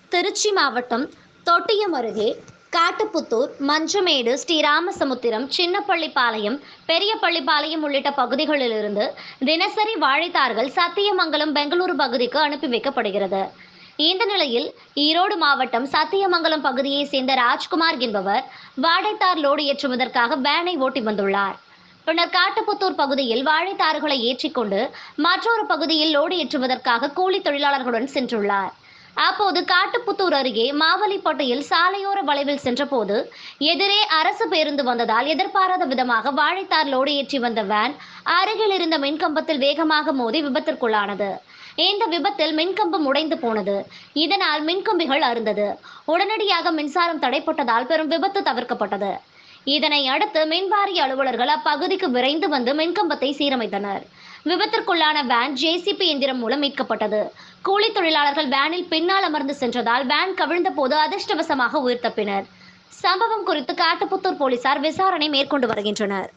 திருச்சி மாவட்டம் தொட்டியம் அருகே காட்டுப்புத்தூர் மஞ்சமேடு ஸ்ரீராமசமுத்திரம் சின்னப்பள்ளிப்பாளையம் பெரியபள்ளிப்பாளையம் உள்ளிட்ட பகுதிகளிலிருந்து தினசரி வாழைத்தார்கள் சத்தியமங்கலம் பெங்களூரு பகுதிக்கு அனுப்பி வைக்கப்படுகிறது இந்த நிலையில் ஈரோடு மாவட்டம் சத்தியமங்கலம் பகுதியைச் சேர்ந்த ராஜ்குமார் என்பவர் வாழைத்தார் லோடு ஏற்றுவதற்காக வேனை ஓட்டி வந்துள்ளார் பின்னர் காட்டுப்புத்தூர் பகுதியில் வாழைத்தாறுகளை ஏற்றிக்கொண்டு மற்றொரு பகுதியில் லோடு ஏற்றுவதற்காக கூலி தொழிலாளர்களுடன் சென்றுள்ளார் அப்போது காட்டுப்புத்தூர் அருகே மாவலிப்பட்டியில் சாலையோர வளைவில் சென்றபோது எதிரே அரசு பேருந்து வந்ததால் எதிர்பாராத விதமாக வாழைத்தார் லோடு ஏற்றி வந்த வேன் அருகில் இருந்த மின்கம்பத்தில் வேகமாக மோதி விபத்திற்குள்ளானது இந்த விபத்தில் மின்கம்பம் உடைந்து போனது இதனால் மின்கம்பிகள் அருந்தது உடனடியாக மின்சாரம் தடைப்பட்டதால் பெரும் விபத்து தவிர்க்கப்பட்டது இதனை அடுத்து மின்வாரிய அலுவலர்கள் அப்பகுதிக்கு விரைந்து வந்து மின்கம்பத்தை சீரமைத்தனர் விபத்திற்குள்ளான வேன் ஜேசிபி எந்திரம் மூலம் மீட்கப்பட்டது கூலி தொழிலாளர்கள் வேனில் பின்னால் அமர்ந்து சென்றதால் வேன் கவிழ்ந்த போது அதிர்ஷ்டவசமாக உயிர் தப்பினர் சம்பவம் குறித்து காட்டுப்புத்தூர் போலீசார் விசாரணை மேற்கொண்டு வருகின்றனர்